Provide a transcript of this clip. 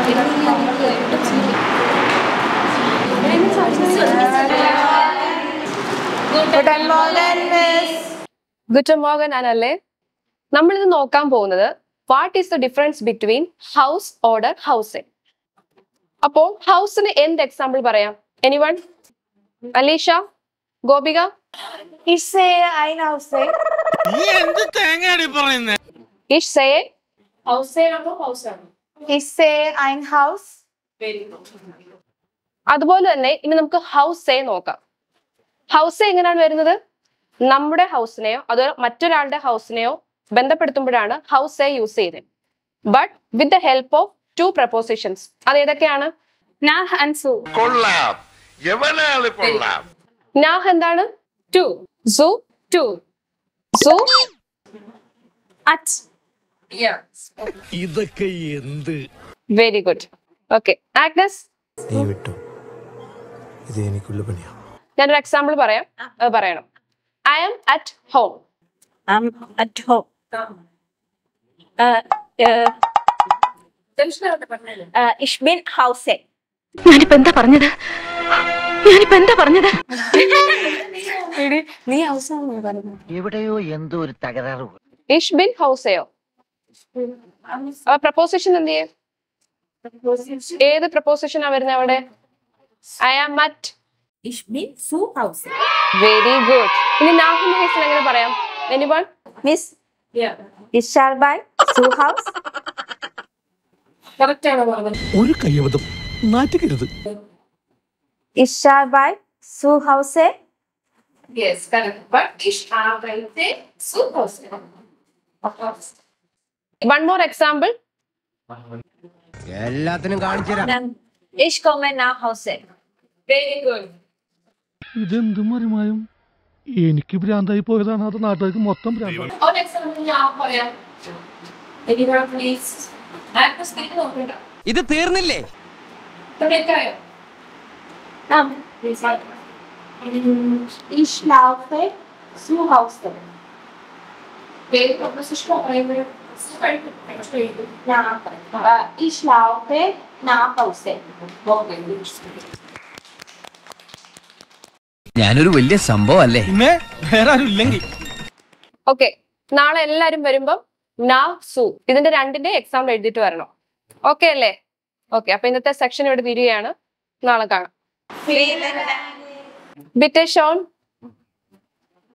Guten Morgen, Miss. ഗുഡ് മോർഗൻ അനല്ലേ നമ്മളിത് നോക്കാൻ പോകുന്നത് what is the difference between ഹൗസ് ഓർഡർ ഹൗസ് അപ്പോൾ ഹൗസിന് എന്ത് എക്സാമ്പിൾ പറയാം anyone Aleesha Gopika Ich sehe ein Haus. നീ എന്ത് തേങ്ങയാടി പറയുന്നേ ഇഷ് സേ Ich sehe ein Haus. അതുപോലെ തന്നെ ഇനി നമുക്ക് ഹൗസ് എ നോക്കാം ഹൗസ് എങ്ങനെയാണ് വരുന്നത് നമ്മുടെ ഹൗസിനെയോ അതുപോലെ മറ്റൊരാളുടെ ഹൗസിനെയോ ബന്ധപ്പെടുത്തുമ്പോഴാണ് ഹൗസ് എ യൂസ് ചെയ്യുന്നത് but with the help of two prepositions അത് ഏതൊക്കെയാണ് Nach and zu. കൊള്ളാം എവനാള് കൊള്ളാം നാഹ് എന്താണ് ടു സു ടു സു At. ഇതൊക്കെ എന്ത് വെരി ഗുഡ് ഓക്കെ ആഗ്നസ് നീ വിട്ടു ഇത് എനിക്കുള്ള പണിയാ ഞാനൊരു എക്സാമ്പിൾ പറയാം അത് പറയണം I am at home I'm at home. Äh, äh, äh, ich bin Hause. ഞാനിപ്പോ എന്താ പറഞ്ഞത് ഞാനിപ്പോ എന്താ പറഞ്ഞത് നീ ഹൗസ് പറഞ്ഞു എവിടെയോ എന്തോ ഒരു തകരാറ് പോലെ. ഇഷ് ബിൻ ഹൗസയോ പ്രപ്പോസിഷൻ എന്ത് ചെയ്യും ഏത് പ്രപ്പോസിഷൻ ആ വരുന്നത് അവിടെ I am at Ich bin zu Hause. Very good ഇനി നാഹിന്റെ കേസിൽ എങ്ങനെ പറയാം anyone Miss. Ich shall bei zu Haus. ഒരു കയ്യബദ്ധം നാറ്റുകരുത് Ich shall bei zu Hause. Yes correct but ഇഷ് arbeite zu Hause one more example എല്ലാത്തിനും കാണിച്ചു തരാം Ich komme nach Hause. Very good ഇതെന്ത് മറിമായും എനിക്ക് ഭ്രാന്തായി പോയതാണ് അത് നാട്ടുകാർക്ക് മൊത്തം ഭ്രാന്തായി ഒരു എക്സാമ്പിൾ ഞാൻ പറയാം എനിവൺ പ്ലീസ് ആഗ്നസ് തിരിഞ്ഞ് നോക്കണ്ട ഇത് തീർന്നില്ലേ തുടക്കായോ Ich laufe zu Hause. Very preposition പറയുമ്പോൾ Nach, äh, ich laufe nach Hause. ഞാനൊരു വലിയ സംഭവം അല്ലേ പിന്നെ വേറെ ആരും ഇല്ലെങ്കിൽ ഓക്കെ നാളെ എല്ലാരും വരുമ്പം നാ സു ഇതിന്റെ രണ്ടിന്റെ എക്സാമ്പിൾ എഴുതിയിട്ട് വരണം ഓക്കെ അല്ലേ ഓക്കെ അപ്പൊ ഇന്നത്തെ സെക്ഷൻ ഇവിടെ തീരുകയാണ് നാളെ കാണാം ബിറ്റെ ഷോൺ